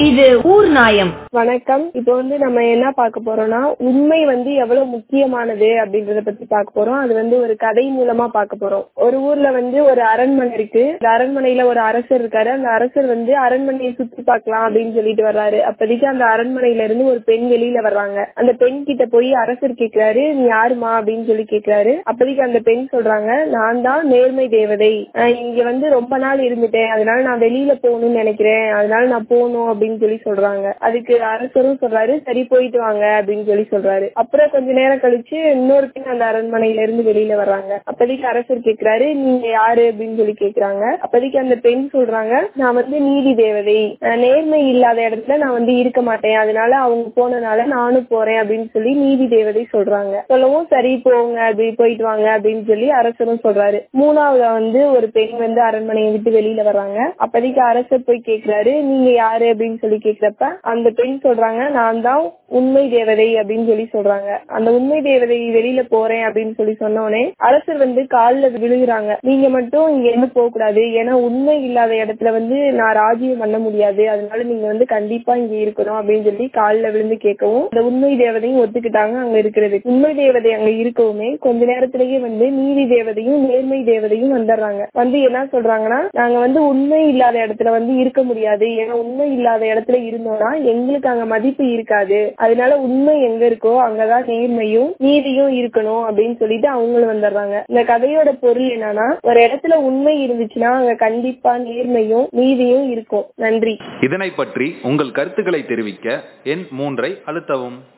இது ஊர் நாயம் வணக்கம் இப்போ வந்து நம்ம என்ன பார்க்க போறோம்னா உண்மை வந்து எவ்வளவு முக்கியமானது அப்படின்றத பத்தி பார்க்க போறோம் அது வந்து ஒரு கதை மூலமா பார்க்க போறோம் ஒரு ஊர்ல வந்து ஒரு அரண்மனை இருக்கு அந்த அரண்மனையில ஒரு அரசர் இருக்காரு அந்த அரசர் வந்து அரண்மனையை சுத்தி பார்க்கலாம் அப்படின்னு சொல்லிட்டு வர்றாரு அப்போதைக்கு அந்த அரண்மனையில இருந்து ஒரு பெண் வெளியில வர்றாங்க அந்த பெண் கிட்ட போய் அரசர் கேக்குறாரு நீ யாருமா அப்படின்னு சொல்லி கேக்குறாரு அப்போதைக்கு அந்த பெண் சொல்றாங்க நான் தான் நேர்மை தேவதை அஹ் இங்க வந்து ரொம்ப நாள் இருந்துட்டேன் அதனால நான் வெளியில போகணும்னு நினைக்கிறேன் அதனால நான் போகணும் அப்படின்னு சொல்லி சொல்றாங்க அதுக்கு அரசரும் சொல்றாரு சரி போயிட்டு வாங்க அப்படின்னு சொல்லி சொல்றாரு அப்புறம் கொஞ்ச நேரம் கழிச்சு இன்னொரு பெண் அந்த அரண்மனையில இருந்து வெளியில வர்றாங்க அப்போதைக்கு அரசர் கேக்குறாரு நீங்க யாரு அப்படின்னு சொல்லி கேக்குறாங்க அப்போதைக்கு அந்த பெண் சொல்றாங்க நான் வந்து நீதி தேவதை அஹ் நேர்மை இல்லாத இடத்துல நான் வந்து இருக்க மாட்டேன் அதனால அவங்க போனனால நானும் போறேன் அப்படின்னு சொல்லி நீதி தேவதை சொல்றாங்க சொல்லவும் சரி போங்க அப்படி போயிட்டு வாங்க அப்படின்னு சொல்லி அரசரும் சொல்றாரு மூணாவது வந்து ஒரு பெண் வந்து அரண்மனையை விட்டு வெளியில வர்றாங்க அப்போதைக்கு அரசர் போய் கேக்குறாரு நீங்க யாரு அப்படின்னு சொல்லி கேக்குறப்ப அந்த பெண் சொல்றாங்க நான் தான் உண்மை தேவதை அப்படின்னு சொல்லி சொல்றாங்க அந்த உண்மை தேவதை வெளியில போறேன் அப்படின்னு சொல்லி சொன்னோடனே அரசர் வந்து கால்ல விழுகுறாங்க நீங்க மட்டும் இங்க இருந்து போக கூடாது ஏன்னா உண்மை இல்லாத இடத்துல வந்து நான் ராஜ்யம் பண்ண முடியாது அதனால நீங்க வந்து கண்டிப்பா இங்க இருக்கணும் அப்படின்னு சொல்லி கால்ல விழுந்து கேட்கவும் அந்த உண்மை தேவதையும் ஒத்துக்கிட்டாங்க அங்க இருக்கிறது உண்மை தேவதை அங்க இருக்கவுமே கொஞ்ச நேரத்திலேயே வந்து நீதி தேவதையும் நேர்மை தேவதையும் வந்துடுறாங்க வந்து என்ன சொல்றாங்கன்னா நாங்க வந்து உண்மை இல்லாத இடத்துல வந்து இருக்க முடியாது ஏன்னா உண்மை இல்லாத இடத்துல இருந்தோம்னா எங்களுக்கு அங்க மதிப்பு இருக்காது அதனால உண்மை எங்க இருக்கோ அங்கதான் நேர்மையும் நீதியும் இருக்கணும் அப்படின்னு சொல்லிட்டு அவங்களும் வந்துடுறாங்க இந்த கதையோட பொருள் என்னன்னா ஒரு இடத்துல உண்மை இருந்துச்சுன்னா அங்க கண்டிப்பா நேர்மையும் நீதியும் இருக்கும் நன்றி இதனை பற்றி உங்கள் கருத்துக்களை தெரிவிக்க எண் மூன்றை அழுத்தவும்